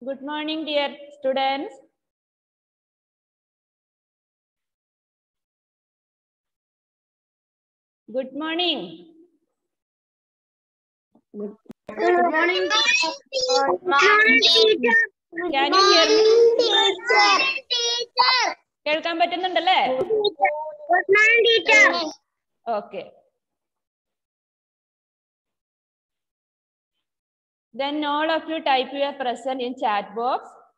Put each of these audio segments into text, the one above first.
Good morning, dear students. Good morning. Good morning. Good morning, teacher. Can you hear me? Teacher. Teacher. കേൾക്കാൻ പറ്റുന്നുണ്ടല്ലേ Good morning, teacher. Okay Then all of you type your present in chat box.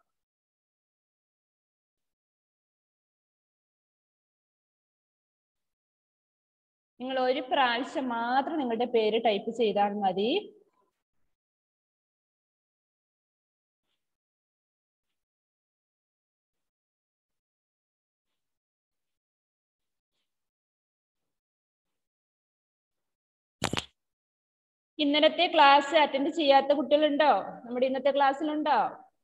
നിങ്ങൾ ഒരു പ്രാവശ്യം മാത്രം നിങ്ങളുടെ പേര് type ചെയ്താൽ മതി ഇന്നലത്തെ ക്ലാസ് അറ്റൻഡ് ചെയ്യാത്ത കുട്ടികളുണ്ടോ നമ്മുടെ ഇന്നത്തെ ക്ലാസ്സിലുണ്ടോ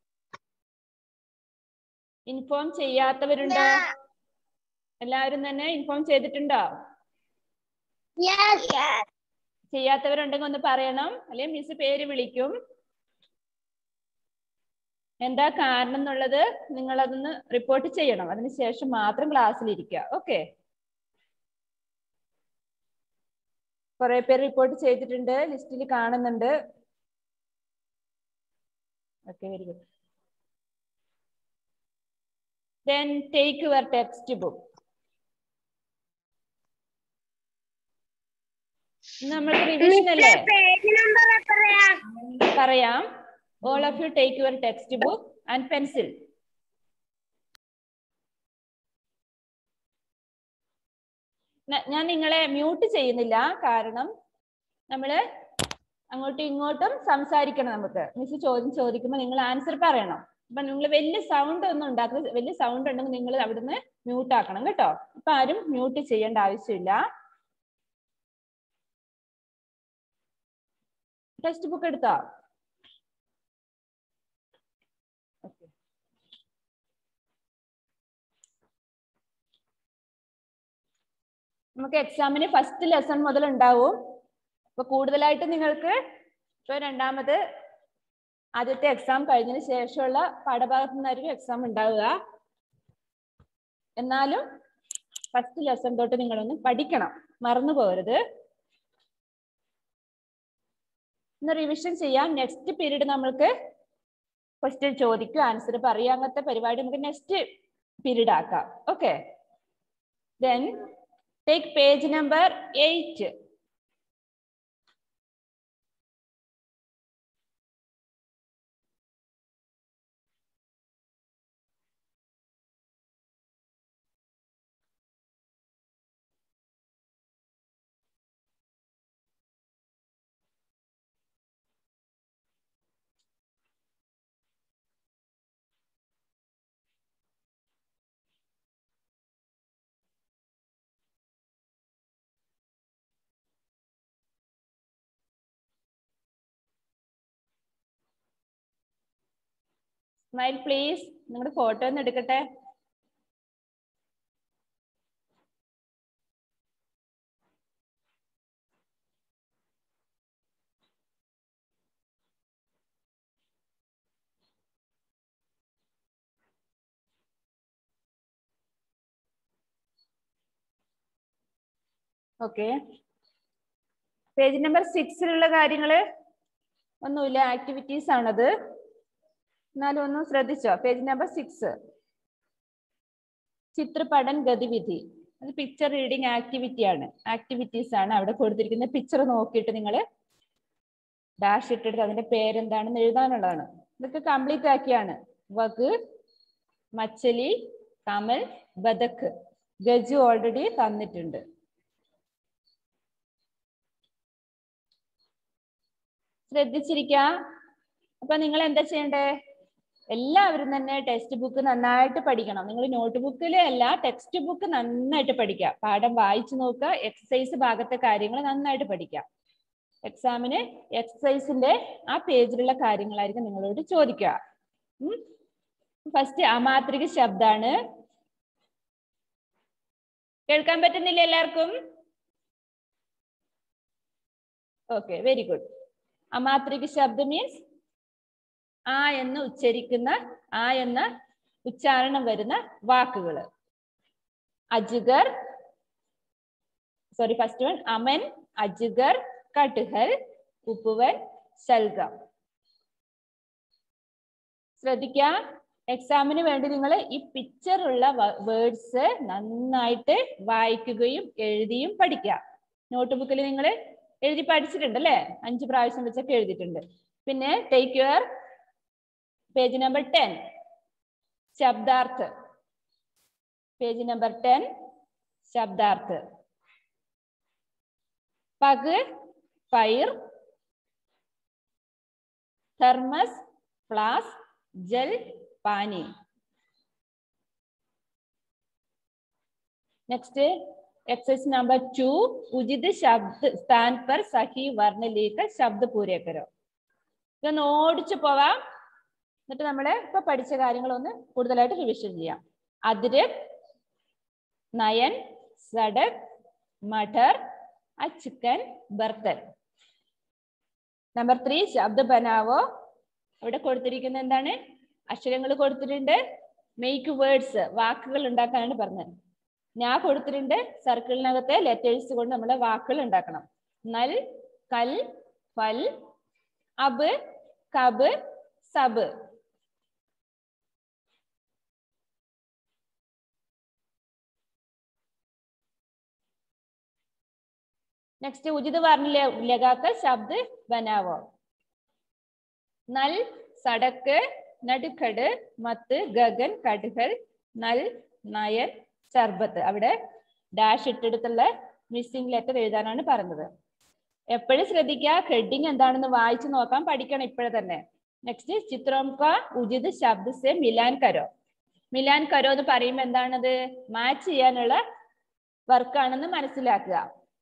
ഇൻഫോം ചെയ്യാത്തവരുണ്ടോ എല്ലാവരും തന്നെ ഇൻഫോം ചെയ്തിട്ടുണ്ടോ Yes. Yes. ചെയ്യാത്തവരുണ്ടെങ്കിൽ ഒന്ന് പറയണം അല്ലെങ്കിൽ മിസ് പേര് വിളിക്കും എന്താ കാരണം എന്നുള്ളത് നിങ്ങൾ അതൊന്ന് റിപ്പോർട്ട് ചെയ്യണം അതിനുശേഷം മാത്രം ക്ലാസ്സിൽ ഇരിക്കുക ഓക്കെ കുറെ പേര് റിപ്പോർട്ട് ചെയ്തിട്ടുണ്ട് ലിസ്റ്റിൽ കാണുന്നുണ്ട് okay very good then take your text book നമ്മൾക്ക് റിവിഷൻ അല്ലേ പേജ് നമ്പർ എത്രയാ പറയാം all of you take your text book and pencil ഞാൻ നിങ്ങളെ മ്യൂട്ട് ചെയ്യുന്നില്ല കാരണം നമ്മള് അങ്ങോട്ടും ഇങ്ങോട്ടും സംസാരിക്കണം നമുക്ക് മിസ് ചോദ്യം ചോദിക്കുമ്പോൾ നിങ്ങൾ ആൻസർ പറയണം അപ്പൊ നിങ്ങൾ വലിയ സൗണ്ട് ഒന്നും ഉണ്ടാക്കുന്നത് വലിയ സൗണ്ട് ഉണ്ടെങ്കിൽ നിങ്ങൾ അവിടുന്ന് മ്യൂട്ട് ആക്കണം കേട്ടോ ഇപ്പൊ ആരും മ്യൂട്ട് ചെയ്യേണ്ട ആവശ്യമില്ല ടെക്സ്റ്റ് ബുക്ക് എടുത്തോ Okay. നമുക്ക് എക്സാമിന് ഫസ്റ്റ് ലെസൺ മുതൽ ഉണ്ടാവും അപ്പൊ കൂടുതലായിട്ട് നിങ്ങൾക്ക് ഇപ്പൊ രണ്ടാമത് ആദ്യത്തെ എക്സാം കഴിഞ്ഞതിന് ശേഷമുള്ള പാഠഭാഗത്തു നിന്നായിരിക്കും എക്സാം ഉണ്ടാവുക എന്നാലും ഫസ്റ്റ് ലെസൺ തൊട്ട് നിങ്ങളൊന്ന് പഠിക്കണം മറന്നു പോകരുത് ഇന്ന് റിവിഷൻ ചെയ്യാം നെക്സ്റ്റ് പീരീഡ് നമ്മൾക്ക് ക്വസ്റ്റ്യൻ ചോദിക്കും ആൻസർ പറയും അങ്ങനത്തെ പരിപാടി നമുക്ക് നെക്സ്റ്റ് പീരീഡ് ആക്കാം okay then take page number eight smile please നിങ്ങളുടെ ഫോട്ടോ ഒന്ന് എടുക്കട്ടെ ഓക്കെ പേജ് നമ്പർ സിക്സിലുള്ള കാര്യങ്ങള് ഒന്നുമില്ല ആക്ടിവിറ്റീസ് ആണത് എന്നാലും ഒന്ന് ശ്രദ്ധിച്ചോ പേജ് നമ്പർ സിക്സ് ചിത്രപടൻ ഗതിവിധി അത് പിക്ചർ റീഡിങ് ആക്ടിവിറ്റി ആണ് ആക്ടിവിറ്റീസ് ആണ് അവിടെ കൊടുത്തിരിക്കുന്ന പിക്ചർ നോക്കിയിട്ട് നിങ്ങൾ ഡാഷ് ഇട്ടെടുത്ത് അതിന്റെ പേരെന്താണെന്ന് എഴുതാനുള്ളതാണ് ഇതൊക്കെ കംപ്ലീറ്റ് ആക്കിയാണ് വക് മച്ചലി കമൽ ബദക്ക് ഗജു ഓൾറെഡി തന്നിട്ടുണ്ട് ശ്രദ്ധിച്ചിരിക്ക അപ്പൊ നിങ്ങൾ എന്താ ചെയ്യണ്ടേ എല്ലാവരും തന്നെ ടെക്സ്റ്റ് ബുക്ക് നന്നായിട്ട് പഠിക്കണം നിങ്ങൾ നോട്ട് ബുക്കിൽ അല്ല ടെക്സ്റ്റ് ബുക്ക് നന്നായിട്ട് പഠിക്കുക പാഠം വായിച്ചു നോക്കുക എക്സസൈസ് ഭാഗത്തെ കാര്യങ്ങൾ നന്നായിട്ട് പഠിക്കുക എക്സാമിന് എക്സസൈസിന്റെ ആ പേജിലുള്ള കാര്യങ്ങളായിരിക്കും നിങ്ങളോട് ചോദിക്കുക ഫസ്റ്റ് അമാത്രിക ശബ്ദാണ് കേൾക്കാൻ പറ്റുന്നില്ല എല്ലാവർക്കും ഓക്കെ വെരി ഗുഡ് അമാത്രിക ശബ്ദ മീൻസ് ആ എന്ന് ഉച്ചരിക്കുന്ന ആ എന്ന ഉച്ചാരണം വരുന്ന വാക്കുകൾ അജുഗർ സോറി ഫസ്റ്റ് വൺ അമൻ അജുഗർ കട്ടുഹൽ ഉപ്പുവൻ ശൽഗം ശ്രദ്ധിക്കുക എക്സാമിന് വേണ്ടി നിങ്ങൾ ഈ പിക്ചർ ഉള്ള വേർഡ്സ് നന്നായിട്ട് വായിക്കുകയും എഴുതിയും പഠിക്കുക നോട്ട് ബുക്കിൽ നിങ്ങൾ എഴുതി പഠിച്ചിട്ടുണ്ട് അല്ലേ അഞ്ച് പ്രാവശ്യം വെച്ചൊക്കെ എഴുതിയിട്ടുണ്ട് പിന്നെ take your page number ten ശബ്ദാർത്ഥ് പേജ് നമ്പർ ടെൻ ശബ്ദാർത്ഥ് പഗ് പൈർ തെർമസ് ഫ്ലാസ് ജൽ പാനി നെക്സ്റ്റ് एक्सरसाइज नंबर टू उचित शब्द स्थान पर सही वर्ण लेकर शब्द पूरे करो ഇതൊന്ന് ഓടിച്ചു പോവാം എന്നിട്ട് നമ്മൾ ഇപ്പൊ പഠിച്ച കാര്യങ്ങളൊന്ന് കൂടുതലായിട്ട് റിവിഷൻ ചെയ്യാം അതിര് നയൻ സഡക് മഠർ അച്ചുക്കൻ ബർത്തൻ നമ്പർ ത്രീ ശബ്ദ ബനാവോ ഇവിടെ കൊടുത്തിരിക്കുന്ന എന്താണ് അക്ഷരങ്ങൾ കൊടുത്തിട്ടുണ്ട് മേക്ക് വേർഡ്സ് വാക്കുകൾ ഉണ്ടാക്കാനാണ് പറഞ്ഞത് ഞാൻ കൊടുത്തിട്ടുണ്ട് സർക്കിളിനകത്തെ ലെറ്റേഴ്സ് കൊണ്ട് നമ്മൾ വാക്കുകൾ ഉണ്ടാക്കണം നൽ കൽ ഫൽ അബ് കബ് സബ് നെക്സ്റ്റ് ഉചിത വർണ്ണ ലഗാക്കർ ശബ്ദ ബനാവോ നൽ സടക്ക് നടുക്കട് മത്ത് ഗഗൻ കടുകൾ നൽ നയൻ സർബത്ത് അവിടെ ഡാഷ് ഇട്ടെടുത്തുള്ള മിസ്സിംഗ് ലെറ്റർ എഴുതാനാണ് പറഞ്ഞത് എപ്പോഴും ശ്രദ്ധിക്കുക ഹെഡിങ് എന്താണെന്ന് വായിച്ചു നോക്കാൻ പഠിക്കണം ഇപ്പോഴെ തന്നെ നെക്സ്റ്റ് ചിത്രം ക ഉചിത് ശബ്ദ സെ മിലാൻ കരോ മിലാൻ കരോ എന്ന് പറയുമ്പോൾ എന്താണത് മാച്ച് ചെയ്യാനുള്ള വർക്കാണെന്ന് മനസ്സിലാക്കുക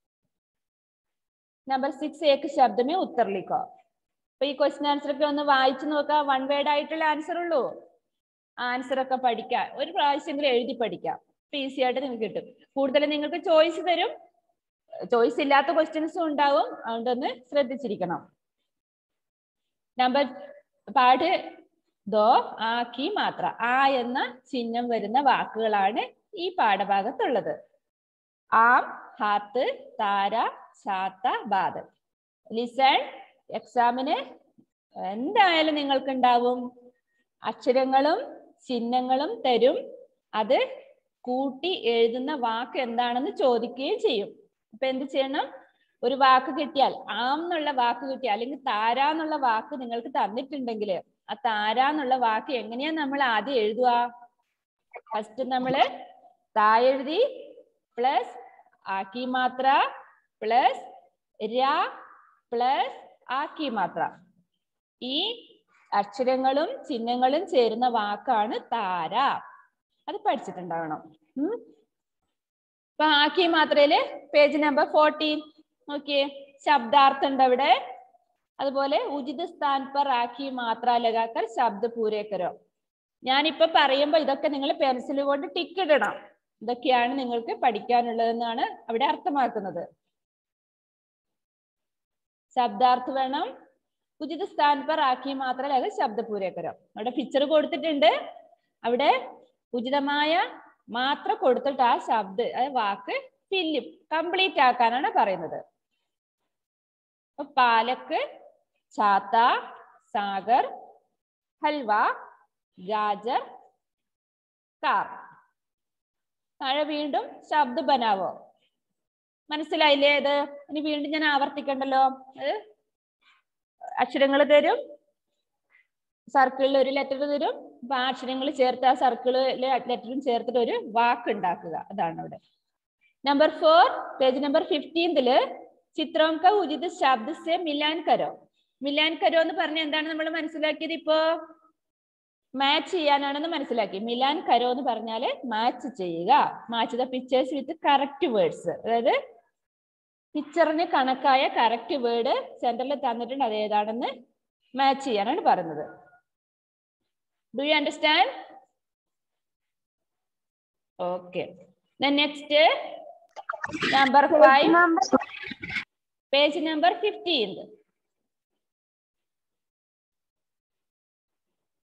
നമ്പർ സിക്സ് ഏക്ക് ശബ്ദമേ ഉത്തർലിക്കോ അപ്പൊ ഈ ക്വസ്റ്റ്യൻ ആൻസർ ഒക്കെ ഒന്ന് വായിച്ചു നോക്കാം വൺ വേർഡ് ആയിട്ടുള്ള ആൻസർ ഉള്ളൂ ആൻസർ ഒക്കെ പഠിക്കാം ഒരു പ്രാവശ്യമെങ്കിലും എഴുതി പഠിക്കാം ഈസി ആയിട്ട് നിങ്ങൾക്ക് കിട്ടും കൂടുതൽ നിങ്ങൾക്ക് ചോയ്സ് തരും ചോയ്സ് ഇല്ലാത്ത ക്വസ്റ്റ്യൻസും ഉണ്ടാവും അതുകൊണ്ടൊന്ന് ശ്രദ്ധിച്ചിരിക്കണം നമ്പർ പാട് ദോ ആക്കി മാത്ര ആ എന്ന ചിഹ്നം വരുന്ന വാക്കുകളാണ് ഈ പാഠഭാഗത്തുള്ളത് ആം ഹാത്ത് താര ചാത്ത ബാദൽ ലിസൺ എക്സാമിന് എന്തായാലും നിങ്ങൾക്ക് ഉണ്ടാവും അക്ഷരങ്ങളും ചിഹ്നങ്ങളും തരും അത് കൂട്ടി എഴുതുന്ന വാക്ക് എന്താണെന്ന് ചോദിക്കുകയും ചെയ്യും അപ്പൊ എന്ത് ചെയ്യണം ഒരു വാക്ക് കിട്ടിയാൽ ആം എന്നുള്ള വാക്ക് കിട്ടിയാൽ അല്ലെങ്കിൽ താര എന്നുള്ള വാക്ക് നിങ്ങൾക്ക് തന്നിട്ടുണ്ടെങ്കിൽ ആ താര എന്നുള്ള വാക്ക് എങ്ങനെയാ നമ്മൾ ആദ്യം എഴുതുക ഫസ്റ്റ് നമ്മള് താ എഴുതി പ്ലസ് ആക്കി മാത്ര പ്ലസ് ര പ്ലസ് ആക്കി മാത്ര ഈ അക്ഷരങ്ങളും ചിഹ്നങ്ങളും ചേരുന്ന വാക്കാണ് താര അത് പഠിച്ചിട്ടുണ്ടാവണം ഉം അപ്പൊ ആക്കി മാത്രയില് പേജ് നമ്പർ ഫോർട്ടീൻ നോക്കിയേ ശബ്ദാർത്ഥം ഉണ്ട് അവിടെ അതുപോലെ ഉചിത സ്ഥാൻ പർ ആക്കി മാത്ര ലഗാക്കർ ശബ്ദ പൂരേക്കരോ ഞാനിപ്പോ പറയുമ്പോ ഇതൊക്കെ നിങ്ങൾ പെൻസിൽ കൊണ്ട് ടിക്ക് ഇടണം ഇതൊക്കെയാണ് നിങ്ങൾക്ക് പഠിക്കാനുള്ളതെന്നാണ് അവിടെ അർത്ഥമാക്കുന്നത് ശബ്ദാർത്ഥം വേണം ഉചിത സ്ഥാൻ പർ ആക്കി മാത്ര ലഗ ശബ്ദ പൂരേക്കരോ അവിടെ പിക്ചർ കൊടുത്തിട്ടുണ്ട് അവിടെ ഉചിതമായ മാത്ര കൊടുത്തിട്ട് ആ ശബ്ദ വാക്ക് ഫില്ല് കംപ്ലീറ്റ് ആക്കാനാണ് പറയുന്നത് പാലക്ക് ചാത്ത സാഗർ ഹൽവ ഗാജർ കാർ താഴെ വീണ്ടും ശബ്ദ ബനാവോ മനസ്സിലായില്ലേ ഇത് ഇനി വീണ്ടും ഞാൻ ആവർത്തിക്കണ്ടല്ലോ അത് അക്ഷരങ്ങൾ തരും സർക്കിളിൽ ഒരു ലെറ്റർ തരും അപ്പൊ ആ അക്ഷരങ്ങൾ ചേർത്ത് ആ സർക്കിളിലെ ലെറ്ററും ചേർത്തിട്ട് ഒരു വാക്ക് ഉണ്ടാക്കുക അതാണ് അവിടെ നമ്പർ ഫോർ പേജ് നമ്പർ ഫിഫ്റ്റീൻതില് ചിത്രം ക ഉചിത ശബ്ദ സെ മിലാൻ കരോ മിലാൻ കരോ എന്ന് പറഞ്ഞ എന്താണ് നമ്മൾ മനസ്സിലാക്കിയത് ഇപ്പോ മാച്ച് ചെയ്യാനാണെന്ന് മനസ്സിലാക്കി മിലാൻ കരോ എന്ന് പറഞ്ഞാല് മാച്ച് ചെയ്യുക match the pictures with correct words അതായത് പിക്ചറിന് കണക്കായ കറക്റ്റ് വേർഡ് സെന്ററിൽ തന്നിട്ടുണ്ട് അത് ഏതാണെന്ന് മാച്ച് ചെയ്യാനാണ് പറയുന്നത് do you understand okay next number five page number fifteen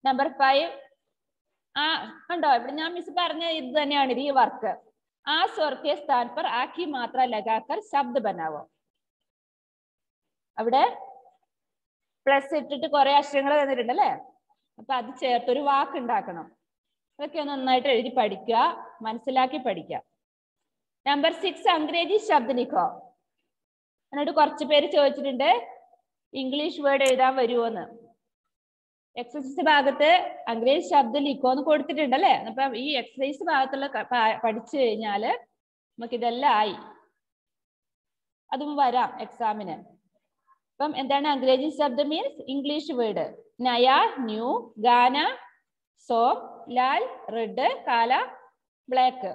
number five ആ കണ്ടോ ഇവിടെ ഞാൻ മിസ് പറഞ്ഞ ഇത് തന്നെയാണ് ഇത് ഈ വർക്ക് ആ സ്വർക്കെ സ്ഥാൻ പർ ആക്കി മാത്ര ലഗാക്കർ ശബ്ദ ബനാവോ അവിടെ പ്ലസ് ഇട്ടിട്ട് കുറെ അക്ഷരങ്ങൾ തന്നിട്ടുണ്ട് അല്ലേ അപ്പൊ അത് ചേർത്ത് ഒരു വാക്ക് ഉണ്ടാക്കണം അതൊക്കെ ഒന്ന് നന്നായിട്ട് എഴുതി പഠിക്കുക മനസ്സിലാക്കി പഠിക്കുക നമ്പർ സിക്സ് അംഗ്രേജി ശബ്ദ ലിഖോ എന്നോട് കുറച്ച് പേര് ചോദിച്ചിട്ടുണ്ട് ഇംഗ്ലീഷ് വേർഡ് എഴുതാൻ വരുമോന്ന് എക്സസൈസ് ഭാഗത്ത് അംഗ്രേജ് ശബ്ദ ലിഖോ എന്ന് കൊടുത്തിട്ടുണ്ട് അല്ലേ അപ്പൊ ഈ എക്സസൈസ് ഭാഗത്തുള്ള ക- പ- പഠിച്ചു കഴിഞ്ഞാല് നമുക്ക് ഇതെല്ലാം ആയി അതും വരാം എക്സാമിന് അപ്പം എന്താണ് അംഗ്രേജി ശബ്ദം മീൻസ് ഇംഗ്ലീഷ് വേർഡ് നയ ന്യൂ ഗാന സോം ലാൽ റെഡ് കാല ബ്ലാക്ക്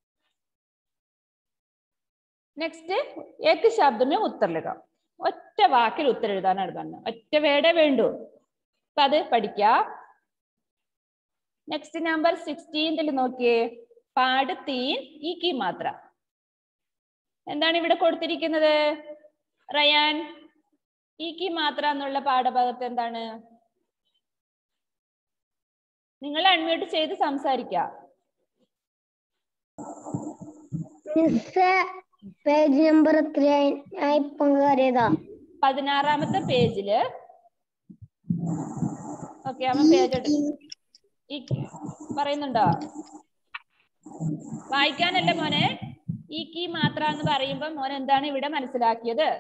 നെക്സ്റ്റ് ഏക്ക് ശബ്ദമേ ഉത്തരലുക ഒറ്റ വാക്കിൽ ഉത്തരം എഴുതാനാണ് പറഞ്ഞത് ഒറ്റ വേടേ വേണ്ടു അപ്പൊ അത് പഠിക്കാം നെക്സ്റ്റ് നമ്പർ സിക്സ്റ്റീൻതിൽ നോക്കിയേ പാട് തീൻ ഈ കി മാത്ര എന്താണ് ഇവിടെ കൊടുത്തിരിക്കുന്നത് റയാൻ ഈ കി മാത്ര എന്നുള്ള പാഠഭാഗത്ത് എന്താണ് നിങ്ങൾ അൺമ്യൂട്ട് ചെയ്ത് സംസാരിക്കാം മിസ് പേജ് നമ്പർ എത്രയായി ഞാൻ ഇപ്പം കയറിയതാ പതിനാറാമത്തെ പേജില് ഓക്കെ അവൻ പേജ് ഈ പറയുന്നുണ്ടോ വായിക്കാനല്ല മോനെ ഈ കീ മാത്ര എന്ന് പറയുമ്പോ മോൻ എന്താണ് ഇവിടെ മനസ്സിലാക്കിയത്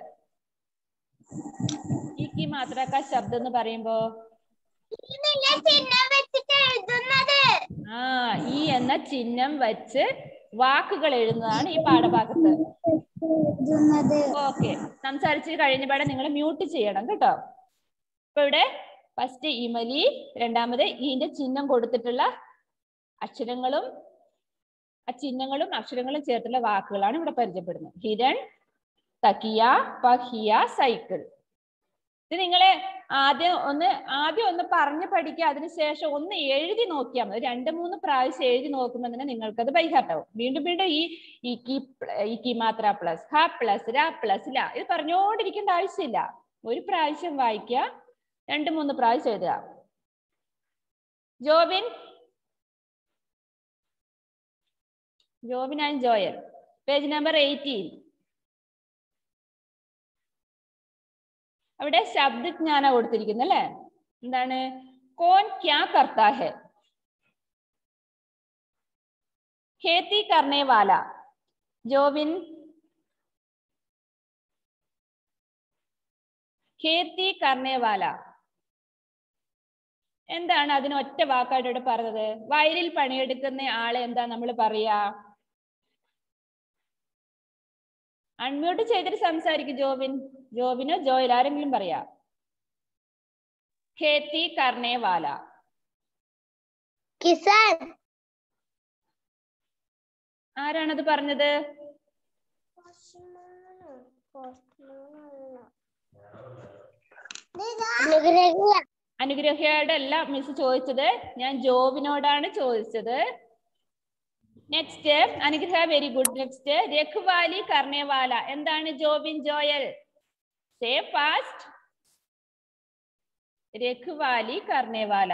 ഈ കീ മാത്രക്ക ശബ്ദം എന്ന് പറയുമ്പോ ചിഹ്നം വെച്ചിട്ട് എഴുതുന്നത് ആ ഈ എന്ന ചിഹ്നം വെച്ച് വാക്കുകൾ എഴുതുന്നതാണ് ഈ പാഠഭാഗത്ത് എഴുതുന്നത് ഓക്കെ സംസാരിച്ച് കഴിഞ്ഞപാടെ നിങ്ങൾ മ്യൂട്ട് ചെയ്യണം കേട്ടോ ഇപ്പൊ ഇവിടെ ഫസ്റ്റ് ഇമലി രണ്ടാമത് ഈന്റെ ചിഹ്നം കൊടുത്തിട്ടുള്ള അക്ഷരങ്ങളും ആ ചിഹ്നങ്ങളും അക്ഷരങ്ങളും ചേർത്തുള്ള വാക്കുകളാണ് ഇവിടെ പരിചയപ്പെടുന്നത് ഹിരൺ തക്കിയ പഹിയ സൈക്കിൾ ഇത് നിങ്ങളെ ആദ്യം ഒന്ന് ആദ്യം ഒന്ന് പറഞ്ഞ് പഠിക്കുക അതിനുശേഷം ഒന്ന് എഴുതി നോക്കിയാൽ മതി രണ്ട് മൂന്ന് പ്രാവശ്യം എഴുതി നോക്കുമ്പോൾ തന്നെ നിങ്ങൾക്കത് ബൈഹാർട്ടാവും വീണ്ടും വീണ്ടും ഈ ഈ കി പ്ല- ഈ കി മാത്ര പ്ലസ് ഹ പ്ലസ് ര പ്ലസ് ല ഇത് പറഞ്ഞുകൊണ്ടിരിക്കേണ്ട ആവശ്യമില്ല ഒരു പ്രാവശ്യം വായിക്കുക രണ്ട് മൂന്ന് പ്രാവശ്യം എഴുതുക Jobin Jobin and Joel page number eighteen അവിടെ ശബ്ദജ്ഞാന കൊടുത്തിരിക്കുന്നു അല്ലേ എന്താണ് കോൻ ക്യാ കർത്താ ഹെ खेती करने वाला ജോവിൻ खेती करने वाला എന്താണ് അതിന് ഒറ്റ വാക്കായിട്ട് ഇവിടെ പറഞ്ഞത് വയലിൽ പണിയെടുക്കുന്ന ആളെ എന്താ നമ്മൾ പറയാ അൺമ്യൂട്ട് ചെയ്തിട്ട് സംസാരിക്കും ജോബിൻ ജോബിനോ ജോയിൽ ആരെങ്കിലും പറയാ ഖേത്തി കർണേ വാല കിസാൻ ആരാണത് പറഞ്ഞത് അനുഗ്രഹിക്കുക അനുഗ്രഹയുടെ അല്ല മിസ് ചോദിച്ചത് ഞാൻ ജോബിനോടാണ് ചോദിച്ചത് next Anugraha very good next രഘുവാലി കർണേവാല എന്താണ് ജോബിൻ ജോയൽ സേ ഫാസ്റ്റ് രഘുവാലി കർണേവാല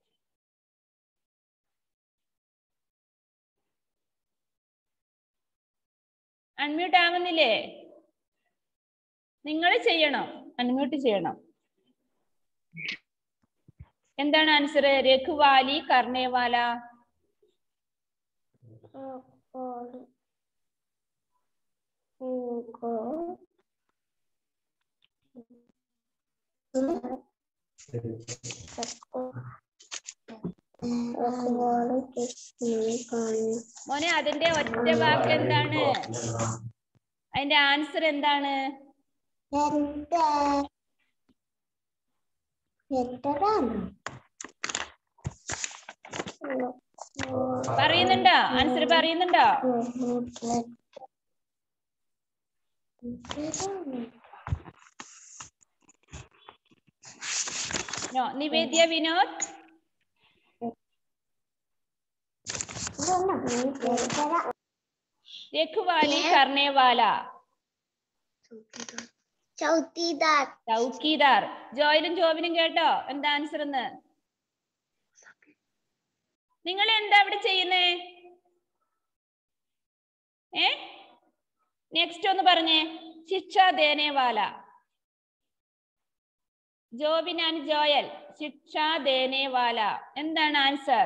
അൺമ്യൂട്ട് ആവുന്നില്ലേ നിങ്ങൾ ചെയ്യണം അൺമ്യൂട്ട് ചെയ്യണം എന്താണ് ആൻസർ രഘുവാലി കർണേവാല മോനെ അതിന്റെ ഒറ്റ വാക്ക് എന്താണ് അതിന്റെ ആൻസർ എന്താണ് പറയുന്നുണ്ടോ ആൻസർ പറയുന്നുണ്ടോ നോ നിവേദ്യ വിനോദ് രഘുവാലി കർണേവാല ചൗത്തിദാർ ചൗക്കീദാർ ജോയിലും ജോബിനും കേട്ടോ എന്താ ആൻസർ എന്ന് നിങ്ങൾ എന്താ ഇവിടെ ചെയ്യുന്നേ ഏ നെക്സ്റ്റ് ഒന്ന് പറഞ്ഞേ ശിക്ഷ ദേനേവാല ജോബിൻ ആൻഡ് ജോയൽ ശിക്ഷ ദേനേവാല എന്താണ് ആൻസർ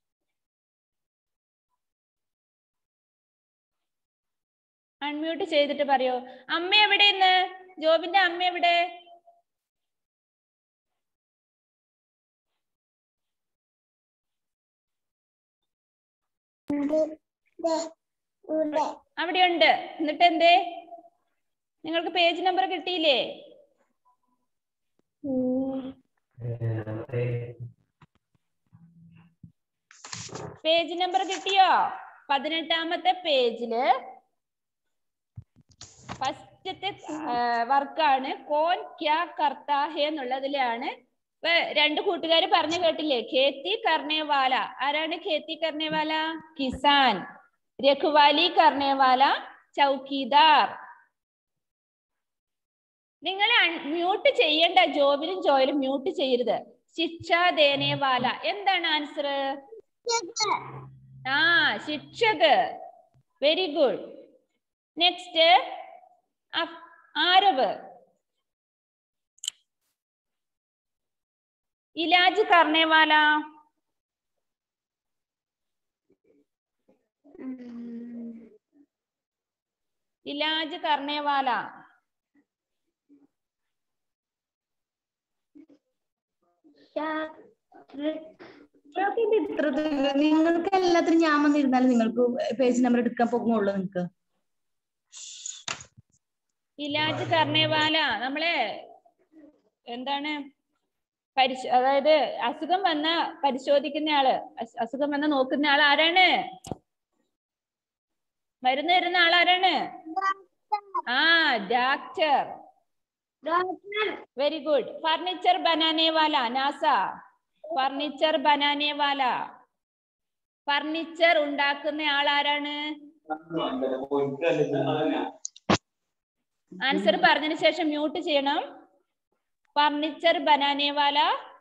അൺമ്യൂട്ട് ചെയ്തിട്ട് പറയൂ അമ്മ എവിടെ ഇന്ന് ജോബിന്റെ അമ്മ എവിടെ അവിടെ ഉണ്ട് എന്നിട്ട് എന്തേ നിങ്ങൾക്ക് പേജ് നമ്പർ കിട്ടിയില്ലേ പേജ് നമ്പർ കിട്ടിയോ പതിനെട്ടാമത്തെ പേജില് ഫസ്റ്റത്തെ വർക്കാണ് കോൻ ക്യാ കർത്താ ഹേ എന്നുള്ളതിലാണ് ഇപ്പൊ രണ്ട് കൂട്ടുകാർ പറഞ്ഞു കേട്ടില്ലേ ഖേത്തി കർണേവാല ആരാണ് ഖേത്തി കർണേവാല കിസാൻ രഘുവാലി കർണേവാല ചൗക്കീദാർ നിങ്ങൾ മ്യൂട്ട് ചെയ്യേണ്ട ജോബിനും ജോയിലും മ്യൂട്ട് ചെയ്യരുത് ശിക്ഷ ദേനേവാല എന്താണ് ആൻസർ ആ ശിക്ഷക് വെരി ഗുഡ് നെക്സ്റ്റ് ആരവ് ഇലാജ് കർണേവാല ഇലാജ് കർണേവാല ഇത്ര നിങ്ങൾക്ക് എല്ലാത്തിനും ഞാൻ വന്നിരുന്നാലും നിങ്ങൾക്ക് പേജ് നമ്പർ എടുക്കാൻ പോകുള്ളൂ നിങ്ങൾക്ക് ഇലാജ് കർണേവാല നമ്മളെ എന്താണ് പരിശ അതായത് അസുഖം വന്ന പരിശോധിക്കുന്ന ആള് അസ്- അസുഖം വന്ന നോക്കുന്ന ആൾ ആരാണ് മരുന്ന് തരുന്ന ആൾ ആരാണ് ആ ഡാക്ടർ വെരി ഗുഡ് ഫർണിച്ചർ ബനാനെ വാല നാസ ഫർണിച്ചർ ബനാനെ വാല ഫർണിച്ചർ ഉണ്ടാക്കുന്ന ആൾ ആരാണ് ആൻസർ പറഞ്ഞതിന് ശേഷം മ്യൂട്ട് ചെയ്യണം ഫർണിച്ചർ ബനാനെ വാല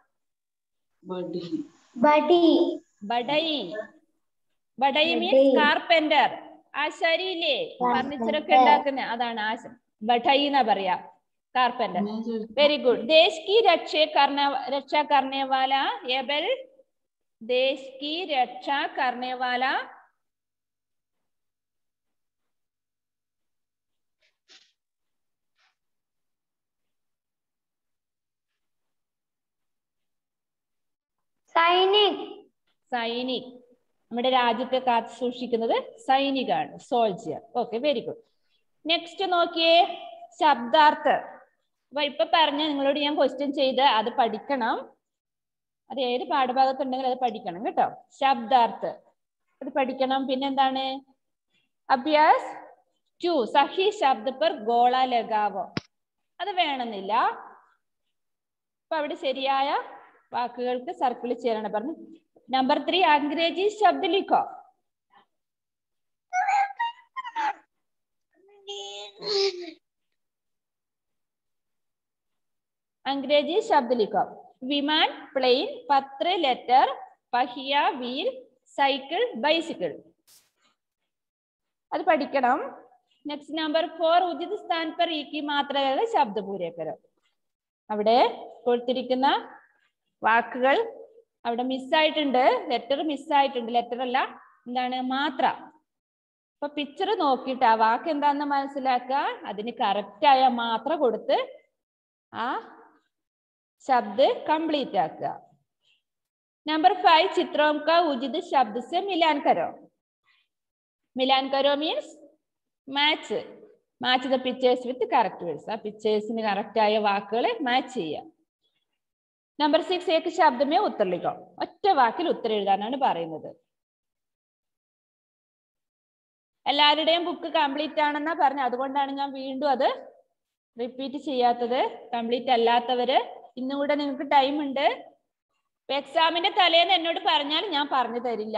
ബഡി ബഡൈ ബഡൈ മീൻസ് കാർപെന്റർ ആശാരിയില്ലേ ഫർണിച്ചർ ഒക്കെ ഉണ്ടാക്കുന്ന അതാണ് ആശ ബഡൈ എന്നാ പറയാ കാർപെന്റർ വെരി ഗുഡ് ദേശ് की रक्षा करने रक्षा करने वाला एबल देश की रक्षा करने वाला സൈനിക് സൈനിക് നമ്മുടെ രാജ്യത്തെ കാത്തു സൂക്ഷിക്കുന്നത് സൈനികാണ് soldier okay very good next നോക്കിയേ ശബ്ദാർത്ഥ് അപ്പൊ ഇപ്പൊ പറഞ്ഞ നിങ്ങളോട് ഞാൻ ക്വസ്റ്റ്യൻ ചെയ്ത് അത് പഠിക്കണം അത് ഏത് പാഠഭാഗത്തുണ്ടെങ്കിലും അത് പഠിക്കണം കേട്ടോ ശബ്ദാർത്ഥ് അത് പഠിക്കണം പിന്നെന്താണ് അഭ്യാസ് ടു സഹി ശബ്ദ per ഗോള ലഗാവോ അത് വേണമെന്നില്ല അപ്പൊ അവിടെ ശരിയായ വാക്കുകൾക്ക് സർക്കിൾ ചെയ്യണം പറഞ്ഞു നമ്പർ ത്രീ അംഗ്രേജി ശബ്ദ ലിഖോ अंग्रेजी शब्द लिखो विमान प्लेन पत्र लेटर पहिया വീൽ സൈക്കിൾ ബൈസിക്കിൾ അത് പഠിക്കണം നെക്സ്റ്റ് നമ്പർ ഫോർ ഉചിത സ്ഥാൻ പർ ഈ മാത്രകളുടെ ശബ്ദപൂരേക്കരം അവിടെ കൊടുത്തിരിക്കുന്ന വാക്കുകൾ അവിടെ മിസ്സായിട്ടുണ്ട് ലെറ്റർ മിസ്സായിട്ടുണ്ട് ലെറ്റർ അല്ല എന്താണ് മാത്ര അപ്പൊ പിക്ചർ നോക്കിയിട്ട് ആ വാക്ക് എന്താണെന്ന് മനസ്സിലാക്കുക അതിന് correct ആയ മാത്ര കൊടുത്ത് ആ शब्द कंप्लीट आക്കുക नंबर फाइव चित्रों का उचित शब्द से मिलान करो मिलान करो means match match the pictures with correct words ആ പിക്ചേഴ്സിന് കറക്റ്റ് ആയ വാക്കുകൾ മാച്ച് ചെയ്യുക നമ്പർ സിക്സ് ഏക്ക് ശബ്ദമേ ഉത്തരലിക്കോ ഒറ്റ വാക്കിൽ ഉത്തരം എഴുതാനാണ് പറയുന്നത് എല്ലാവരുടെയും ബുക്ക് കംപ്ലീറ്റ് ആണെന്നാ പറഞ്ഞത് അതുകൊണ്ടാണ് ഞാൻ വീണ്ടും അത് റിപ്പീറ്റ് ചെയ്യാത്തത് കംപ്ലീറ്റ് അല്ലാത്തവര് ഇന്നും കൂടെ നിങ്ങൾക്ക് ടൈം ഉണ്ട് എക്സാമിന്റെ തലേന്ന് എന്നോട് പറഞ്ഞാൽ ഞാൻ പറഞ്ഞു തരില്ല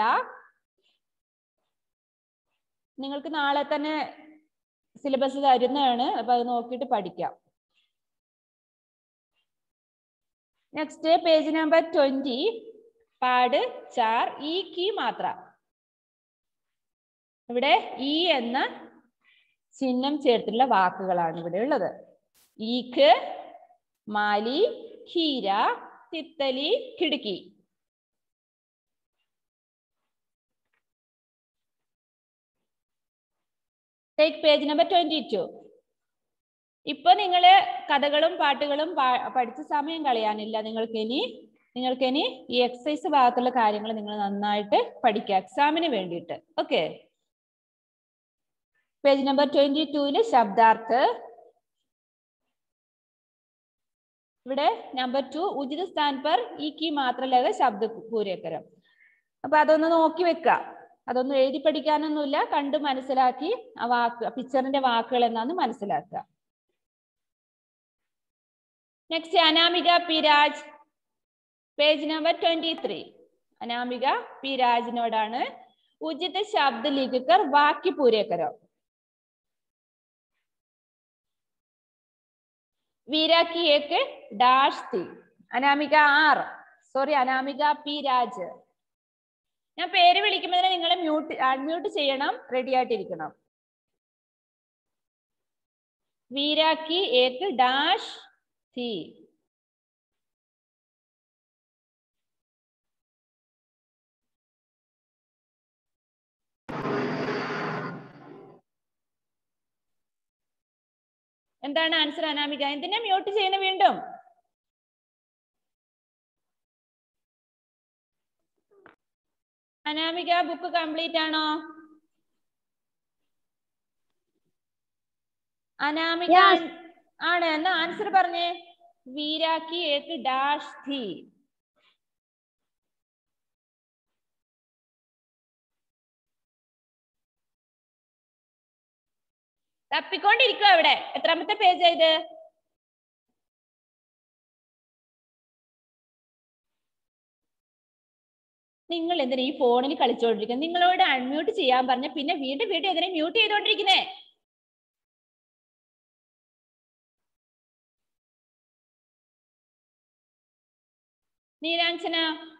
നിങ്ങൾക്ക് നാളെ തന്നെ സിലബസ് തരുന്നതാണ് അപ്പൊ അത് നോക്കിയിട്ട് പഠിക്കാം നെക്സ്റ്റ് പേജ് നമ്പർ ട്വന്റി പാട് ചാർ ഈ കി മാത്ര ഇവിടെ ഈ എന്ന ചിഹ്നം ചേർത്തുള്ള വാക്കുകളാണ് ഇവിടെ ഉള്ളത് ഈക്ക് മാലി ഹീര തിത്തലി കിടുക്കി take page number twenty two ഇപ്പൊ നിങ്ങള് കഥകളും പാട്ടുകളും പാ- പഠിച്ച സമയം കളയാനില്ല നിങ്ങൾക്ക് ഇനി നിങ്ങൾക്ക് ഇനി ഈ എക്സസൈസ് ഭാഗത്തുള്ള കാര്യങ്ങൾ നിങ്ങൾ നന്നായിട്ട് പഠിക്കുക എക്സാമിന് വേണ്ടിയിട്ട് ഓക്കെ പേജ് നമ്പർ ട്വന്റി ടൂല് ശബ്ദാർത്ഥ് ഇവിടെ നമ്പർ ടു ഉചിത സ്ഥാൻ പർ ഈ കി മാത്രമല്ല ശബ്ദ പൂരേക്കരം അപ്പൊ അതൊന്ന് നോക്കി വെക്കുക അതൊന്നും എഴുതി പഠിക്കാനൊന്നുമില്ല കണ്ട് മനസ്സിലാക്കി ആ വാക്ക് പിക്ചറിന്റെ വാക്കുകൾ എന്താന്ന് മനസ്സിലാക്കുക next Anamika P Raj page number twenty three Anamika P രാജിനോടാണ് ഉചിത ശബ്ദ ലിഖിക്കർ വാക്യ പൂരേക്കരോ वीरा की एक डैश थी Anamika R sorry Anamika P Raj ഞാൻ പേര് വിളിക്കുമ്പോൾ നിങ്ങൾ മ്യൂട്ട് അൺമ്യൂട്ട് ചെയ്യണം റെഡി ആയിട്ടിരിക്കണം വീര की एक डैश थी എന്താണ് ആൻസർ അനാമിക എന്തിനാ മ്യൂട്ട് ചെയ്യണ വീണ്ടും അനാമിക ബുക്ക് കംപ്ലീറ്റ് ആണോ അനാമിക Yes. ആണ് എന്നാ ആൻസർ പറഞ്ഞേ വീരാക്കി ഏക്ക് ഡാഷ് ഥി തപ്പിക്കൊണ്ടിരിക്കുക അവിടെ എത്രാമത്തെ പേജാ ഇത് നിങ്ങൾ എന്തിനാ ഈ ഫോണിൽ കളിച്ചോണ്ടിരിക്കുന്നത് നിങ്ങളോട് അൺമ്യൂട്ട് ചെയ്യാൻ പറഞ്ഞ പിന്നെ വീണ്ടും വീണ്ടും എന്തിനാ മ്യൂട്ട് ചെയ്തോണ്ടിരിക്കുന്നേ നീലാഞ്ചന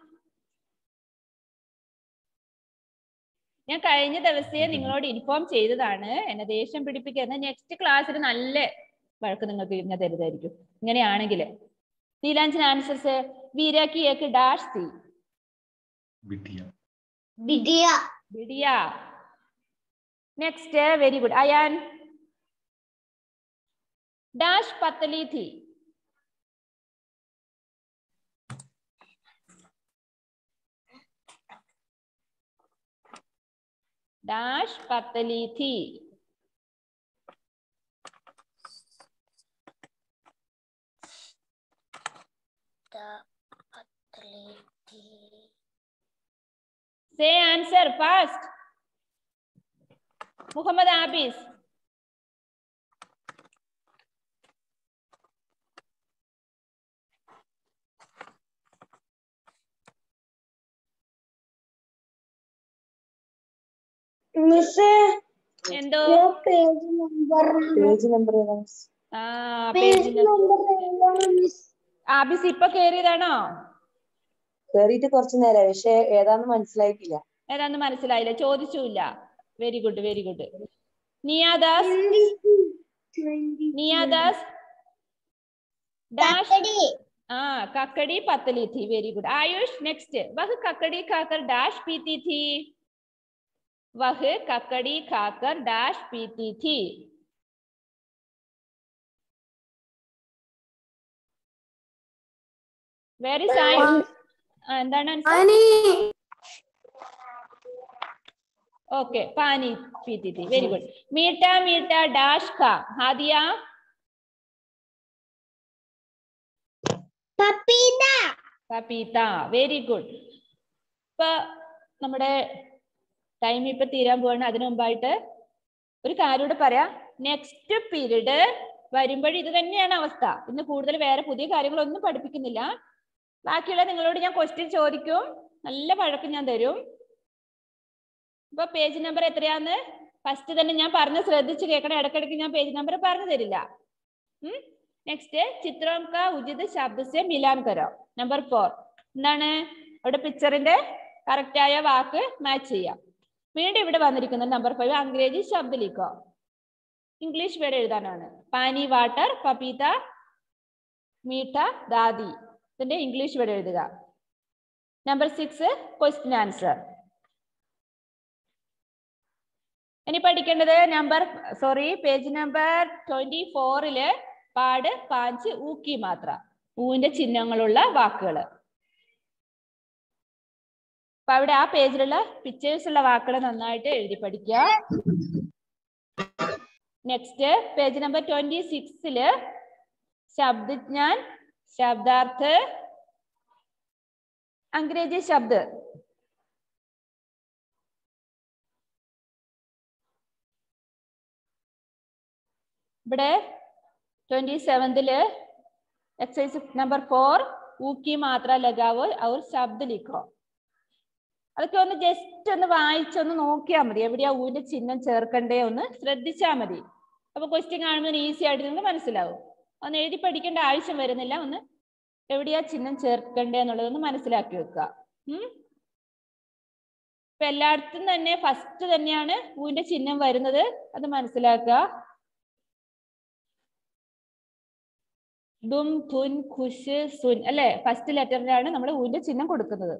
ഞാൻ കഴിഞ്ഞ ദിവസേ നിങ്ങളോട് ഇൻഫോം ചെയ്തതാണ് എന്നെ ദേഷ്യം പിടിപ്പിക്കുന്ന നെക്സ്റ്റ് ക്ലാസ്സിൽ നല്ല വഴക്ക് നിങ്ങൾക്ക് ഇങ്ങനെ തരുതായിരിക്കും ഇങ്ങനെയാണെങ്കിൽ നീലാഞ്ചന ആൻസേഴ്സ് വീരാക്കി ഏക്ക് ഡാഷ് തീ बिटिया വിദ്യ ബിഡിയ next very good Ayaan dash പത്തലി थी डैश पतली थी से answer fast Mohammed Abis miss എന്തോ പേജ് നമ്പർ പേജ് നമ്പർ ആ പേജ് പേജ് നമ്പർ ഏതാണ് മിസ് ആബിസ് ഇപ്പൊ കേറിയതാണോ കേറിയിട്ട് കുറച്ചു നേരം പക്ഷെ ഏതാന്ന് മനസ്സിലായിട്ടില്ല ഏതാന്ന് മനസ്സിലായില്ല ചോദിച്ചില്ല very good very good Niyadas Niyadas dash ആ ककड़ी पतली थी वेरी गुड आयुष नेक्स्ट वह ककड़ी खाकर डैश पीती थी वह ककड़ी खाकर डैश पीती थी വെരി സയൻസ് എന്താണ് ഓക്കെ പാനി പീത്തി थी വെരി ഗുഡ് മീട്ട മീട്ട ഡാഷ് ഖാ ഹാദിയ പപ്പീത പപ്പീത്ത വെരി ഗുഡ് ഇപ്പൊ നമ്മുടെ ടൈം ഇപ്പൊ തീരാൻ പോവാണ് അതിനു മുമ്പായിട്ട് ഒരു കാര്യം കൂടെ പറയാം നെക്സ്റ്റ് പീരീഡ് വരുമ്പോഴും ഇത് തന്നെയാണ് അവസ്ഥ ഇന്ന് കൂടുതൽ വേറെ പുതിയ കാര്യങ്ങളൊന്നും പഠിപ്പിക്കുന്നില്ല ബാക്കിയുള്ള നിങ്ങളോട് ഞാൻ ക്വസ്റ്റ്യൻ ചോദിക്കും നല്ല വഴക്ക് ഞാൻ തരും ഇപ്പൊ പേജ് നമ്പർ എത്രയാന്ന് ഫസ്റ്റ് തന്നെ ഞാൻ പറഞ്ഞ് ശ്രദ്ധിച്ച് കേൾക്കണം ഇടയ്ക്കിടയ്ക്ക് ഞാൻ പേജ് നമ്പർ പറഞ്ഞു തരില്ല നെക്സ്റ്റ് ചിത്രം കാ ഉചിത ശബ്ദ സെ മിലാൻ കരോ നമ്പർ ഫോർ എന്താണ് അവിടെ പിക്ചറിന്റെ കറക്റ്റ് ആയ വാക്ക് മാച്ച് ചെയ്യാം വീണ്ടും ഇവിടെ വന്നിരിക്കുന്ന നമ്പർ ഫൈവ് അംഗ്രേജി ശബ്ദ ലിഖോ ഇംഗ്ലീഷ് വേർഡ് എഴുതാനാണ് പാനി വാട്ടർ പപീത മീഠ ദാദി ഇതിന്റെ ഇംഗ്ലീഷ് വേർഡ് എഴുതുക നമ്പർ സിക്സ് ക്വസ്റ്റ്യൻ ആൻസർ ഇനി പഠിക്കേണ്ടത് number sorry page number twenty ഫോറില് പാട് പാഞ്ച് ഊക്കി മാത്ര ഊവിന്റെ ചിഹ്നങ്ങളുള്ള വാക്കുകൾ അപ്പൊ അവിടെ ആ പേജിലുള്ള പിക്ചേഴ്സ് ഉള്ള വാക്കുകൾ നന്നായിട്ട് എഴുതി പഠിക്കുക നെക്സ്റ്റ് പേജ് നമ്പർ ട്വന്റി സിക്സില് ശബ്ദജ്ഞാൻ ശബ്ദാർത്ഥ് അംഗ്രേജി ശബ്ദ ഇവിടെ ട്വന്റി സെവന്തില് एक्सरसाइज नंबर फोर ഊക്കി മാത്ര ലഗാവോ അവർ ശബ്ദ ലിഖോ അതൊക്കെ ഒന്ന് ജസ്റ്റ് ഒന്ന് വായിച്ചൊന്ന് നോക്കിയാൽ മതി എവിടെയാ ഊവിന്റെ ചിഹ്നം ചേർക്കണ്ടേ ഒന്ന് ശ്രദ്ധിച്ചാൽ മതി അപ്പൊ ക്വസ്റ്റ്യൻ കാണുമ്പോൾ ഈസി ആയിട്ട് നിങ്ങൾക്ക് മനസ്സിലാവും ഒന്ന് എഴുതി പഠിക്കേണ്ട ആവശ്യം വരുന്നില്ല ഒന്ന് എവിടെയാ ചിഹ്നം ചേർക്കണ്ടേ എന്നുള്ളതൊന്ന് മനസ്സിലാക്കി വെക്കുക ഉം ഇപ്പൊ എല്ലായിടത്തും തന്നെ ഫസ്റ്റ് തന്നെയാണ് ഊവിന്റെ ചിഹ്നം വരുന്നത് അത് മനസ്സിലാക്കുക ദും തുൻ ഖുഷ് സുൻ അല്ലെ ഫസ്റ്റ് ലെറ്ററിലാണ് നമ്മൾ ഊന്റെ ചിഹ്നം കൊടുക്കുന്നത്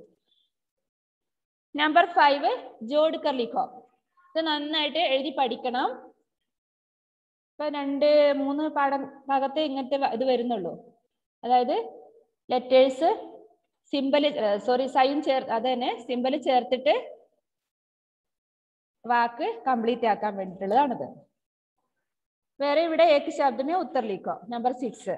നമ്പർ ഫൈവ് ജോഡ് കർ ലിഖോ ഇത് നന്നായിട്ട് എഴുതി പഠിക്കണം ഇപ്പൊ രണ്ട് മൂന്ന് പാഠം ഭാഗത്തെ ഇങ്ങനത്തെ വ- ഇത് വരുന്നുള്ളൂ അതായത് ലെറ്റേഴ്സ് സിമ്പല് സോറി സൈൻ ചേർ അത് തന്നെ സിമ്പല് ചേർത്തിട്ട് വാക്ക് കംപ്ലീറ്റ് ആക്കാൻ വേണ്ടിയിട്ടുള്ളതാണിത് വേറെ ഇവിടെ ഏക്ക് ശബ്ദമേ ഉത്തർ ലിഖോ നമ്പർ സിക്സ്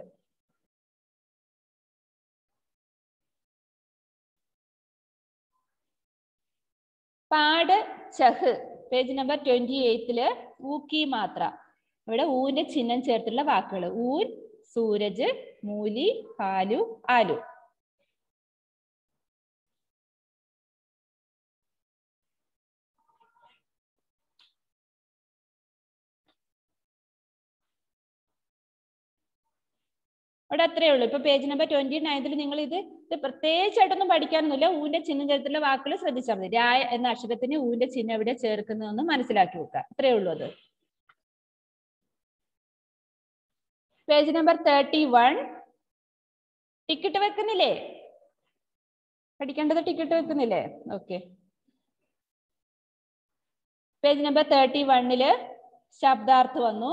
പാട് ചഹ് പേജ് നമ്പർ ട്വന്റി എയ്റ്റില് ഊക്കി മാത്ര ഇവിടെ ഊന്റെ ചിഹ്നം ചേർത്തുള്ള വാക്കുകൾ ഊൻ സൂരജ് മൂലി പാലു ആലു അവിടെ അത്രേ ഉള്ളൂ ഇപ്പൊ പേജ് നമ്പർ ട്വന്റി നയൻത്തിൽ നിങ്ങൾ ഇത് ഇത് പ്രത്യേകിച്ചായിട്ടൊന്നും പഠിക്കാനൊന്നുമില്ല ഊന്റെ ചിഹ്നം ചേർത്തുള്ള വാക്കുകൾ ശ്രദ്ധിച്ചാൽ മതി രായ എന്ന അക്ഷരത്തിന് ഊന്റെ ചിഹ്നം എവിടെ ചേർക്കുന്നതെന്ന് മനസ്സിലാക്കി വെക്കുക അത്രേ ഉള്ളൂ അത് page number thirty one ticket വെക്കുന്നില്ലേ പഠിക്കേണ്ടത് ടിക്കറ്റ് വെക്കുന്നില്ലേ ഓക്കെ പേജ് നമ്പർ തേർട്ടി വണ്ണില് ശബ്ദാർത്ഥ് വന്നു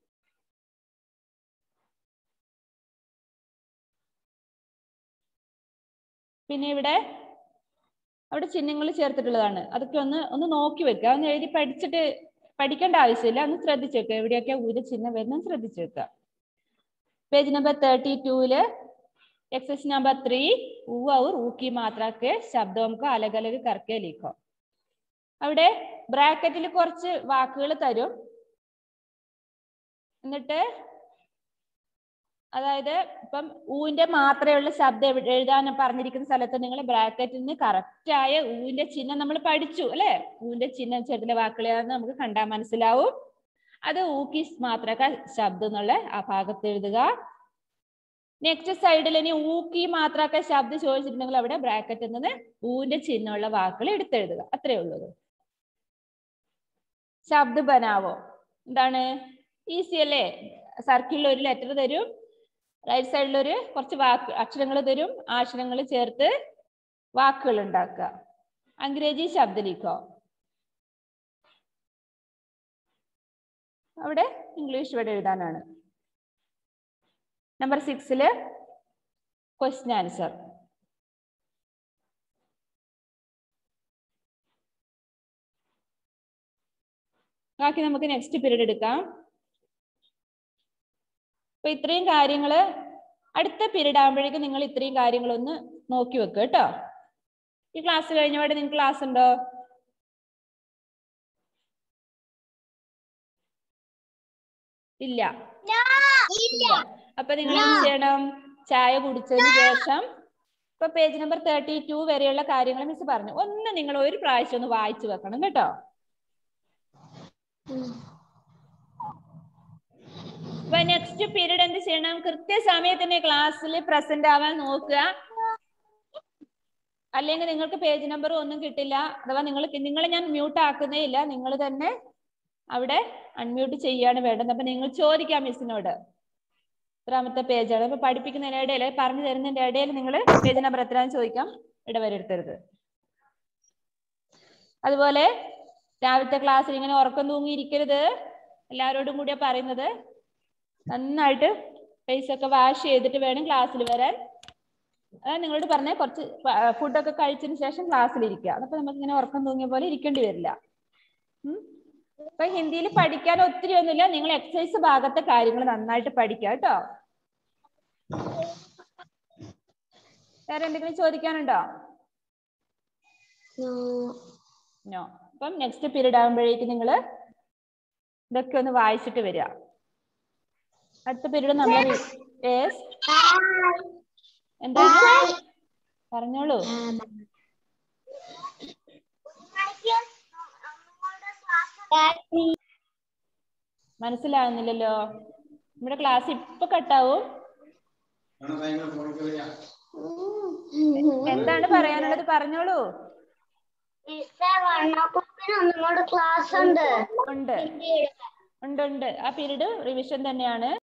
പിന്നെ ഇവിടെ അവിടെ ചിഹ്നങ്ങൾ ചേർത്തിട്ടുള്ളതാണ് അതൊക്കെ ഒന്ന് ഒന്ന് നോക്കി വെക്കുക ഒന്ന് എഴുതി പഠിച്ചിട്ട് പഠിക്കേണ്ട ആവശ്യമില്ല ഒന്ന് ശ്രദ്ധിച്ചു വെക്കുക എവിടെയൊക്കെ ഊര ചിഹ്നം വരുന്നത് ശ്രദ്ധിച്ചു വെക്കുക പേജ് നമ്പർ തേർട്ടി ടൂല് एक्सरसाइज नंबर थ्री ഊ और ഊ की मात्रा के शब्दों को अलग अलग करके लिखो അവിടെ ബ്രാക്കറ്റിൽ കുറച്ച് വാക്കുകൾ തരും എന്നിട്ട് അതായത് ഇപ്പം ഊന്റെ മാത്രമുള്ള ശബ്ദം എവിടെ എഴുതാൻ പറഞ്ഞിരിക്കുന്ന സ്ഥലത്ത് നിങ്ങൾ ബ്രാക്കറ്റിൽ നിന്ന് കറക്റ്റ് ആയ ഊന്റെ ചിഹ്നം നമ്മൾ പഠിച്ചു അല്ലെ ഊന്റെ ചിഹ്നം ചെറുതിലെ വാക്കുകളാന്ന് നമുക്ക് കണ്ടാൽ മനസ്സിലാവും അത് ഊക്കി മാത്രക്ക ശബ്ദം എന്നുള്ള ആ ഭാഗത്ത് എഴുതുക നെക്സ്റ്റ് സൈഡിൽ ഇനി ഊക്കി മാത്രക്ക ശബ്ദം ചോദിച്ചിട്ടുണ്ടെങ്കിൽ അവിടെ ബ്രാക്കറ്റിൽ നിന്ന് ഊന്റെ ചിഹ്നമുള്ള വാക്കുകൾ എടുത്തെഴുതുക അത്രേ ഉള്ളൂ ഇത്. ശബ്ദ ബനാവോ എന്താണ് ഈസി അല്ലേ സർക്കിളിൽ ഒരു ലെറ്റർ തരും റൈറ്റ് സൈഡിൽ ഒരു കുറച്ച് വാക്ക് അക്ഷരങ്ങൾ തരും ആ അക്ഷരങ്ങൾ ചേർത്ത് വാക്കുകൾ ഉണ്ടാക്കുക അംഗ്രേജി ശബ്ദ ലിഖോ അവിടെ ഇംഗ്ലീഷ് വേർഡ് എഴുതാനാണ് നമ്പർ സിക്സില് ക്വസ്റ്റ്യൻ ആൻസർ ബാക്കി നമുക്ക് നെക്സ്റ്റ് പീരീഡ് എടുക്കാം അപ്പൊ ഇത്രയും കാര്യങ്ങള് അടുത്ത പീരീഡ് ആകുമ്പോഴേക്കും നിങ്ങൾ ഇത്രയും കാര്യങ്ങളൊന്ന് നോക്കി വെക്കുക കേട്ടോ ഈ ക്ലാസ് കഴിഞ്ഞപാടെ നിങ്ങൾക്ക് ക്ലാസ് ഉണ്ടോ ഇല്ല ഇല്ല അപ്പൊ നിങ്ങൾ എന്ത് ചെയ്യണം ചായ കുടിച്ചതിന് ശേഷം ഇപ്പൊ പേജ് നമ്പർ തേർട്ടി ടു വരെയുള്ള കാര്യങ്ങൾ മിസ് പറഞ്ഞു ഒന്ന് നിങ്ങൾ ഒരു പ്രാവശ്യം ഒന്ന് വായിച്ചു വെക്കണം കേട്ടോ അപ്പൊ നെക്സ്റ്റ് പീരീഡ് എന്ത് ചെയ്യണം കൃത്യസമയത്ത് തന്നെ ക്ലാസ്സിൽ പ്രസന്റ് ആവാൻ നോക്കുക അല്ലെങ്കിൽ നിങ്ങൾക്ക് പേജ് നമ്പർ ഒന്നും കിട്ടില്ല അഥവാ നിങ്ങൾ നിങ്ങളെ ഞാൻ മ്യൂട്ട് ആക്കുന്നേ ഇല്ല നിങ്ങൾ തന്നെ അവിടെ അൺമ്യൂട്ട് ചെയ്യാണ് വേണ്ടത് അപ്പൊ നിങ്ങൾ ചോദിക്കാം മിസ്സിനോട് എത്രാമത്തെ പേജാണ് അപ്പൊ പഠിപ്പിക്കുന്നതിന്റെ ഇടയിൽ പറഞ്ഞു തരുന്നതിന്റെ ഇടയിൽ നിങ്ങൾ പേജ് നമ്പർ എത്രയാണെന്ന് ചോദിക്കാം ഇടവരുത്തരുത് അതുപോലെ രാവിലത്തെ ക്ലാസ്സിൽ ഇങ്ങനെ ഉറക്കം തൂങ്ങിയിരിക്കരുത് എല്ലാവരോടും കൂടിയാ പറയുന്നത് നന്നായിട്ട് ഫേസ് ഒക്കെ വാഷ് ചെയ്തിട്ട് വേണം ക്ലാസ്സിൽ വരാൻ അതാ നിങ്ങളോട് പറഞ്ഞ കുറച്ച് ഫുഡൊക്കെ കഴിച്ചതിന് ശേഷം ക്ലാസ്സിൽ ഇരിക്കുക അപ്പൊ നമുക്ക് ഇങ്ങനെ ഉറക്കം തൂങ്ങിയ പോലെ ഇരിക്കേണ്ടി വരില്ല ഉം. ഇപ്പൊ ഹിന്ദിയിൽ പഠിക്കാൻ ഒത്തിരി ഒന്നുമില്ല നിങ്ങൾ എക്സസൈസ് ഭാഗത്തെ കാര്യങ്ങൾ നന്നായിട്ട് പഠിക്കുക കേട്ടോ വേറെ എന്തെങ്കിലും ചോദിക്കാനുണ്ടോ നോ അപ്പം നെക്സ്റ്റ് പീരീഡ് ആകുമ്പോഴേക്ക് നിങ്ങൾ ഇതൊക്കെ ഒന്ന് വായിച്ചിട്ട് വരിക അടുത്ത പീരീഡ് നമ്മൾ യെസ് എന്താണ് പറഞ്ഞോളൂ മനസ്സിലാവുന്നില്ലല്ലോ നമ്മുടെ ക്ലാസ് ഇപ്പൊ കട്ടാവും എന്താണ് പറയാനുള്ളത് പറഞ്ഞോളൂ ഒന്നും കൂടെ ക്ലാസ് ഉണ്ട് ഉണ്ട് ഉണ്ട് ഉണ്ട് ആ പീരീഡ് റിവിഷൻ തന്നെയാണ്